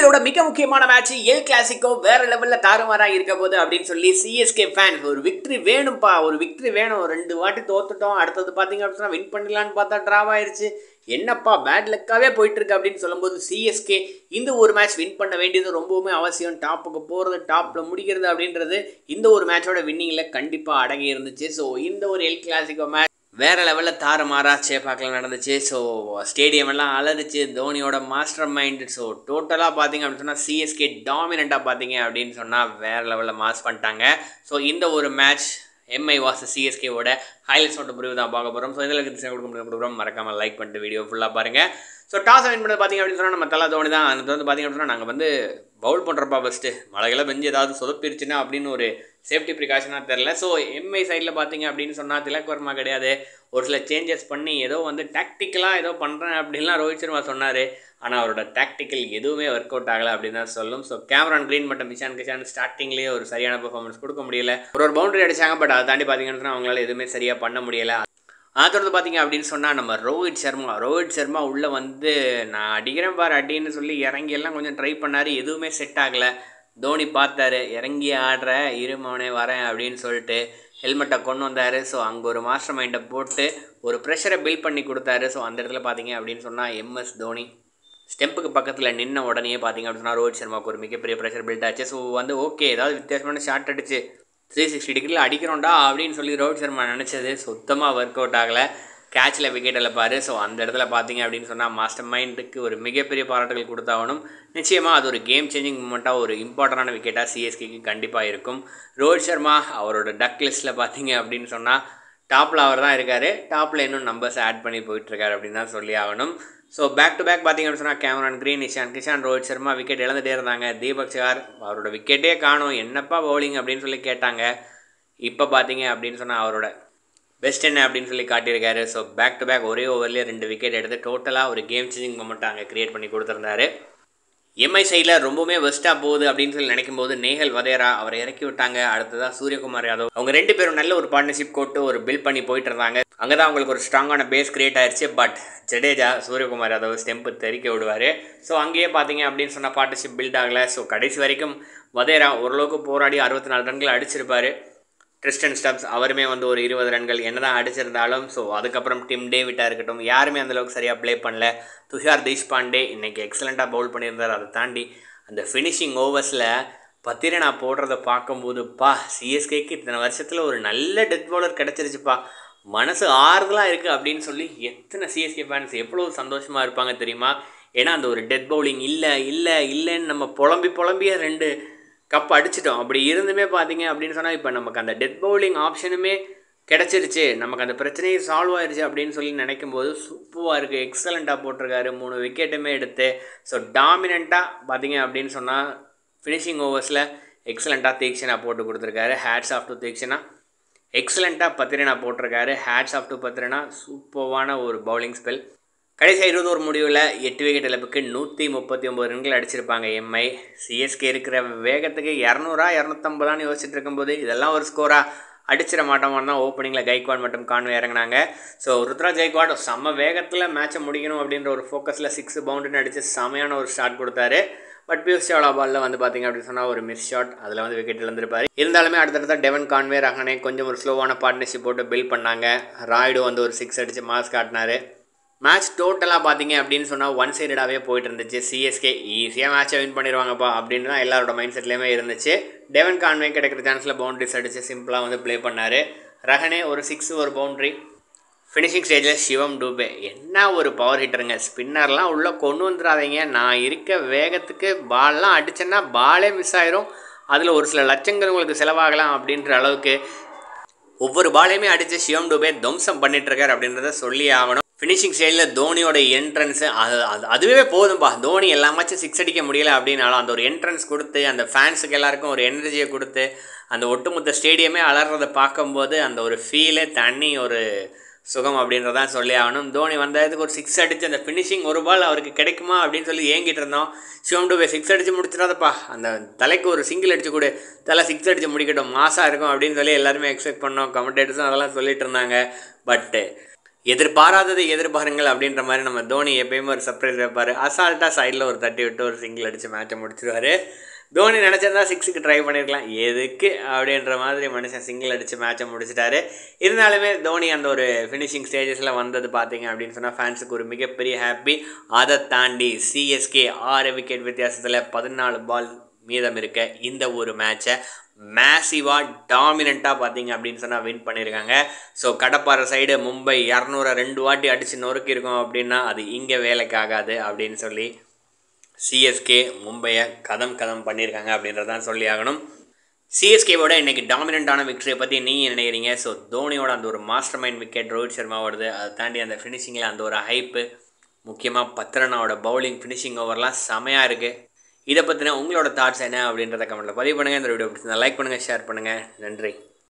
ஐபிஎலோட மிக முக்கியமான match L Clasico வேற லெவல்ல தாறுமாறா இருக்க போது அப்படின்னு சொல்லி சிஎஸ்கே ஃபேன்ஸ் ஒரு விக்டரி வேணும்ப்பா ஒரு விக்டரி வேணும் ரெண்டு வாட்டி தோத்துட்டோம் அடுத்தது பார்த்தீங்க அப்படின்னா வின் பண்ணிடலான்னு பார்த்தா ட்ராவ் ஆயிருச்சு என்னப்பா பேட் லக்காவே போயிட்டு இருக்கு அப்படின்னு சொல்லும்போது சிஎஸ்கே இந்த ஒரு மேட்ச் வின் பண்ண வேண்டியது ரொம்பவுமே அவசியம் டாப்புக்கு போகிறது டாப்பில் முடிக்கிறது அப்படின்றது இந்த ஒரு மேட்சோட வின்னிங்கில் கண்டிப்பாக அடங்கி இருந்துச்சு ஸோ இந்த ஒரு எல் கிளாசிக்கோ மேட்ச் வேறு லெவலில் தாறுமாறா சேப்பாக்கில் நடந்துச்சு ஸோ ஸ்டேடியம் எல்லாம் அலறிச்சு தோனியோட மாஸ்டர் மைண்ட் ஸோ டோட்டலாக பார்த்தீங்க அப்படின்னு சொன்னால் சிஎஸ்கே டாமினண்ட்டாக பார்த்தீங்க அப்படின்னு சொன்னால் வேறு லெவலில் மாஸ் பண்ணிட்டாங்க ஸோ இந்த ஒரு மேட்ச் எம்ஐ வாஸ் சிஎஸ்கேவோட ஹைலைட்ஸ் மட்டும் பிரிவு தான் பார்க்க போகிறோம் ஸோ இதில் கொடுக்க முடியும் கொடுக்குறோம் மறக்காமல் லைக் பண்ணிட்டு வீடியோ ஃபுல்லாக பாருங்கள் ஸோ டாஸ் வின் பண்ணது பார்த்தீங்க அப்படின்னு சொன்னால் நம்ம தலா தோனி தான் அது வந்து பார்த்தீங்க அப்படின்னா நாங்கள் வந்து பவுல் பண்ணுறப்பா ஃபஸ்ட்டு மழைகளை பெஞ்சு ஏதாவது சொதப்பிருச்சுன்னா அப்படின்னு ஒரு சேஃப்டி ப்ரிகாஷனாக தெரில ஸோ எம்ஐ சைடில் பார்த்தீங்க அப்படின்னு சொன்னால் திலக் வர்மா கிடையாது ஒரு சில சேஞ்சஸ் பண்ணி ஏதோ வந்து டாக்டிக்கலாக ஏதோ பண்ணுறேன் அப்படின்லாம் ரோஹித் சர்மா சொன்னார் ஆனால் அவரோட டாக்டிக்கல் எதுவுமே ஒர்க் அவுட் ஆகலை அப்படின்னு தான் சொல்லும் ஸோ கேமரான் க்ரீன் மற்றும் விஷான் கிஷான் ஸ்டார்டிங்லேயே ஒரு சரியான பெர்ஃபார்மன்ஸ் கொடுக்க முடியல ஒரு ஒரு பவுண்டரி அடிச்சாங்க பட் அதை தாண்டி பார்த்தீங்கன்னு சொன்னால் அவங்களால எதுவுமே சரியாக பண்ண முடியல அதோடு பார்த்தீங்க அப்படின்னு சொன்னால் நம்ம ரோஹித் சர்மா ரோஹித் சர்மா உள்ளே வந்து நான் அடிக்கிறேன் பாரு அடின்னு சொல்லி இறங்கி எல்லாம் கொஞ்சம் ட்ரை பண்ணார் எதுவுமே செட் ஆகலை தோனி பார்த்தாரு இறங்கி ஆடுற இருமவனே வரேன் அப்படின்னு சொல்லிட்டு ஹெல்மெட்டை கொண்டு வந்தார் ஸோ அங்கே ஒரு மாஸ்டர் மைண்டை போட்டு ஒரு ப்ரெஷரை பில்ட் பண்ணி கொடுத்தாரு ஸோ அந்த இடத்துல பார்த்தீங்க அப்படின்னு சொன்னால் எம்எஸ் தோனி ஸ்டெம்புக்கு பக்கத்தில் நின்ன உடனே பார்த்தீங்க அப்படின்னு சொன்னால் ரோஹித் சர்மாவுக்கு ஒரு மிகப்பெரிய ப்ரெஷர் பில்ட் ஆச்சு ஸோ வந்து ஓகே ஏதாவது வித்தியாசமான ஷாட் அடிச்சு த்ரீ சிக்ஸ்டி டிகிரியில் அடிக்கிறோம்டா அப்படின்னு சொல்லி ரோஹித் சர்மா நினச்சது சுத்தமாக ஒர்க் அவுட் ஆகலை கேட்சில் விக்கெட் இழப்பார் ஸோ அந்த இடத்துல பார்த்தீங்க அப்படின்னு சொன்னால் மாஸ்டர் மைண்டுக்கு ஒரு மிகப்பெரிய பாராட்டுகள் கொடுத்தாகணும் நிச்சயமாக அது ஒரு கேம் சேஞ்சிங் மூமெண்ட்டாக ஒரு இம்பார்ட்டண்டான விக்கெட்டாக சிஎஸ்கேக்கு கண்டிப்பாக இருக்கும் ரோஹித் சர்மா அவரோட டக் லிஸ்ட்டில் பார்த்தீங்க அப்படின்னு சொன்னால் டாப்பில் அவர் தான் இருக்கார் டாப்பில் இன்னும் நம்பர்ஸ் ஆட் பண்ணி போயிட்டுருக்காரு அப்படின்னு தான் சொல்லி ஆகணும் ஸோ பேக் டு பேக் பார்த்தீங்கன்னு சொன்னால் Cameron Green Ishan Kishan Rohit Sharma wicket இழந்துட்டே இருந்தாங்க தீபக் சார் அவரோட விக்கெட்டே காணும் என்னப்பா பவுலிங் அப்படின்னு சொல்லி கேட்டாங்க இப்போ பார்த்தீங்க அப்படின்னு சொன்னால் அவரோட பெஸ்ட் என்ன அப்படின்னு சொல்லி காட்டியிருக்காரு ஸோ பேக் டு பேக் ஒரே ஓவர்லேயே ரெண்டு விக்கெட் எடுத்து டோட்டலாக ஒரு கேம் சேஞ்சிங் மொமெண்ட் அங்கே க்ரியேட் பண்ணி கொடுத்துருந்தாரு எம்ஐ சைடில் ரொம்பவுமே பெஸ்ட்டாக போகுது அப்படின்னு சொல்லி நினைக்கும் போது நேஹல் வதேரா அவரை இறக்கி விட்டாங்க அடுத்ததாக சூரியகுமார் யாதவ் அவங்க ரெண்டு பேரும் நல்ல ஒரு பார்ட்னர்ஷிப் போட்டு ஒரு பில்ட் பண்ணி போயிட்டு இருந்தாங்க அங்கே தான் அவங்களுக்கு ஒரு ஸ்ட்ராங்கான பேஸ் கிரியேட் ஆயிடுச்சு பட் ஜடேஜா சூரியகுமார் யாதவ் ஸ்டெம்பு தெறிக்க விடுவார் ஸோ அங்கேயே பார்த்தீங்க அப்படின்னு சொன்னால் பார்ட்னர்ஷிப் பில்ட் ஆகலை ஸோ கடைசி வரைக்கும் வதேரா ஓரளவுக்கு போராடி அறுபத்தி நாலு ரன்கள் அடிச்சிருப்பார் ட்ரிஸ்டன் ஸ்டப்ஸ் அவருமே வந்து ஒரு இருபது ரன்கள் என்ன தான் அடிச்சிருந்தாலும் ஸோ அதுக்கப்புறம் டிம் டேவிட்டாக இருக்கட்டும் யாருமே அந்தளவுக்கு சரியாக ப்ளே பண்ணல துஷார் தேஷ்பாண்டே இன்றைக்கி எக்ஸலண்ட்டாக பவுல் பண்ணியிருந்தார் அதை தாண்டி அந்த ஃபினிஷிங் ஓவர்ஸில் பத்திரை நான் போடுறத பார்க்கும்போது பா சிஎஸ்கேக்கு இத்தனை வருஷத்தில் ஒரு நல்ல டெத் பவுலர் கிடச்சிருச்சுப்பா மனசு ஆறுதலாக இருக்குது அப்படின்னு சொல்லி எத்தனை சிஎஸ்கே ஃபேன்ஸ் எவ்வளோ சந்தோஷமாக இருப்பாங்க தெரியுமா ஏன்னா அந்த ஒரு டெத் பவுலிங் இல்லை இல்லை இல்லைன்னு நம்ம புலம்பி புலம்பிய ரெண்டு கப் அடிச்சிட்டோம் அப்படி இருந்துமே பார்த்தீங்க அப்படின்னு சொன்னால் இப்போ நமக்கு அந்த டெத் பவுலிங் ஆப்ஷனுமே கிடச்சிருச்சு நமக்கு அந்த பிரச்சனையே சால்வ் ஆயிடுச்சு அப்படின்னு சொல்லி நினைக்கும் போது சூப்பராக இருக்குது எக்ஸலண்ட்டாக போட்டிருக்காரு மூணு விக்கெட்டுமே எடுத்து ஸோ டாமினண்ட்டாக பார்த்தீங்க அப்படின்னு சொன்னால் ஃபினிஷிங் ஓவர்ஸில் எக்ஸலண்ட்டாக தீக்ஷனா போட்டு கொடுத்துருக்காரு ஹேட்ஸ் ஆஃப் டு தீக்ஷனா எக்ஸலண்ட்டாக பத்திரனா போட்டிருக்காரு ஹேட்ஸ் ஆஃப் டு பத்திரனா சூப்பரான ஒரு பவுலிங் ஸ்பெல் கடைசி இருபது ஒரு முடிவில் எட்டு விக்கெட் இழப்புக்கு நூற்றி முப்பத்தி ஒம்பது ரன்கள் அடிச்சிருப்பாங்க எம்ஐ சிஎஸ்கே இருக்கிற வேகத்துக்கு இரநூறா இரநூத்தம்பதான்னு யோசிச்சுட்டு இருக்கும்போது இதெல்லாம் ஒரு ஸ்கோரா அடிச்சிட மாட்டோம்னு தான் ஓப்பனிங்கில் கைக்வாட் மற்றும் கான்வே இறங்கினாங்க ஸோ ருத்ராஜ் கைக்வாட் செம்ம வேகத்தில் மேட்சை முடிக்கணும் அப்படின்ற ஒரு ஃபோக்கஸில் சிக்ஸ் பவுண்டுன்னு அடித்து செமையான ஒரு ஷாட் கொடுத்தாரு பட் பியூஷ் சாவ்லா பாலில் வந்து பார்த்தீங்க அப்படின்னு சொன்னால் ஒரு மிஸ் ஷாட் அதில் வந்து விக்கெட் இழந்திருப்பார் இருந்தாலுமே அடுத்தடுத்த டெவன் கான்வே ரஹனே கொஞ்சம் ஒரு ஸ்லோவான பார்ட்னர்ஷிப் போட்டு பில்ட் பண்ணாங்க ராய்டு வந்து ஒரு சிக்ஸ் அடித்து மாஸ் காட்டினார் மேட்ச் டோட்டலாக பார்த்தீங்க அப்படின்னு சொன்னால் ஒன் சைடடாகவே போயிட்டு இருந்துச்சு சிஎஸ்கே ஈஸியாக மேட்சை வின் பண்ணிடுவாங்கப்பா அப்படின்னு தான் எல்லாரோட மைண்ட் செட்லேயுமே இருந்துச்சு டெவன் கான்வே கிடைக்கிற சான்ஸில் பவுண்ட்ரிஸ் அடித்து சிம்பிளாக வந்து ப்ளே பண்ணார் ரஹனே ஒரு சிக்ஸ் ஒரு பவுண்ட்ரி ஃபினிஷிங் ஸ்டேஜில் சிவம் டூபே என்ன ஒரு பவர் ஹிட்டருங்க ஸ்பின்னர்லாம் உள்ளே கொண்டு வந்துடாதீங்க நான் இருக்க வேகத்துக்கு பால்லாம் அடிச்சேன்னா பாலே மிஸ் ஆயிரும் அதில் ஒரு சில லட்சங்கள் உங்களுக்கு செலவாகலாம் அப்படின்ற அளவுக்கு ஒவ்வொரு பாலையுமே அடித்து சிவம் டூபே துவம்சம் பண்ணிட்டுருக்கார் அப்படின்றத சொல்லி ஆகணும் ஃபினிஷிங் ஸ்டைலில் தோனியோட என்ட்ரன்ஸு அது அது அதுவே போதும்பா தோனி எல்லாமாச்சும் சிக்ஸ் அடிக்க முடியல அப்படின்னாலும் அந்த ஒரு என்ட்ரன்ஸ் கொடுத்து அந்த ஃபேன்ஸுக்கு எல்லாருக்கும் ஒரு எனர்ஜியை கொடுத்து அந்த ஒட்டுமொத்த ஸ்டேடியமே அலறதை பார்க்கும்போது அந்த ஒரு ஃபீலே தனி ஒரு சுகம் அப்படின்றதான் சொல்லி ஆகணும் தோனி வந்ததுக்கு ஒரு சிக்ஸ் அடித்து அந்த ஃபினிஷிங் ஒரு பால் அவருக்கு கிடைக்குமா அப்படின்னு சொல்லி ஏங்கிட்டு இருந்தோம் சிவம் டூபே சிக்ஸ் அடித்து முடிச்சிடாதப்பா அந்த தலைக்கு ஒரு சிங்கிள் அடிச்சு கொடு தலை சிக்ஸ் அடித்து முடிக்கட்டும் மாசாக இருக்கும் அப்படின்னு சொல்லி எல்லாருமே எக்ஸ்பெக்ட் பண்ணோம் கமெண்டேட்டர்ஸும் அதெல்லாம் சொல்லிட்டு இருந்தாங்க பட்டு எதிர்பாராததை எதிர்பாருங்கள் அப்படின்ற மாதிரி நம்ம தோனி எப்பயுமே ஒரு சர்ப்ரைஸ் வைப்பார் அசால்ட்டாக சைடில் ஒரு தட்டி விட்டு ஒரு சிங்கிள் அடித்து மேட்சை முடிச்சிருவாரு தோனி நினச்சிருந்தா சிக்ஸுக்கு ட்ரை பண்ணியிருக்கலாம் எதுக்கு அப்படின்ற மாதிரி மனுஷன் சிங்கிள் அடித்து மேட்சை முடிச்சிட்டாரு இருந்தாலுமே தோனி அந்த ஒரு ஃபினிஷிங் ஸ்டேஜஸில் வந்தது பார்த்தீங்க அப்படின்னு சொன்னால் ஃபேன்ஸுக்கு ஒரு மிகப்பெரிய ஹாப்பி அதை தாண்டி சிஎஸ்கே ஆறு விக்கெட் வித்தியாசத்தில் பதினாலு பால் மீதம் இருக்க இந்த ஒரு மேட்சை மேசிவாக டாமினண்ட்டாக பார்த்தீங்க அப்படின்னு சொன்னால் வின் பண்ணியிருக்காங்க ஸோ கடப்பாறை சைடு மும்பை இரநூறு ரெண்டு வாட்டி அடித்து நொறுக்கியிருக்கோம் அப்படின்னா அது இங்கே வேலைக்கு ஆகாது அப்படின்னு சொல்லி சிஎஸ்கே மும்பையை கதம் கதம் பண்ணியிருக்காங்க அப்படின்றதான் சொல்லி ஆகணும் சிஎஸ்கேவோட இன்றைக்கி டாமினண்ட்டான விக்டரியை பற்றி நீங்கள் நினைக்கிறீங்க ஸோ தோனியோட அந்த ஒரு மாஸ்டர் மைண்ட் விக்கெட் ரோஹித் சர்மாவோடது அதை தாண்டி அந்த ஃபினிஷிங்கில் அந்த ஒரு ஹைப்பு முக்கியமாக பத்ரனாவோட பவுலிங் ஃபினிஷிங் ஓவர்லாம் செமையாக இருக்குது இதை பற்றின உங்களோட தாட்ஸ் என்ன அப்படின்றத கமெண்ட்டில் பதிவு பண்ணுங்கள் இந்த வீடியோ பிடிச்சிருந்தா லைக் பண்ணுங்கள் ஷேர் பண்ணுங்கள் நன்றி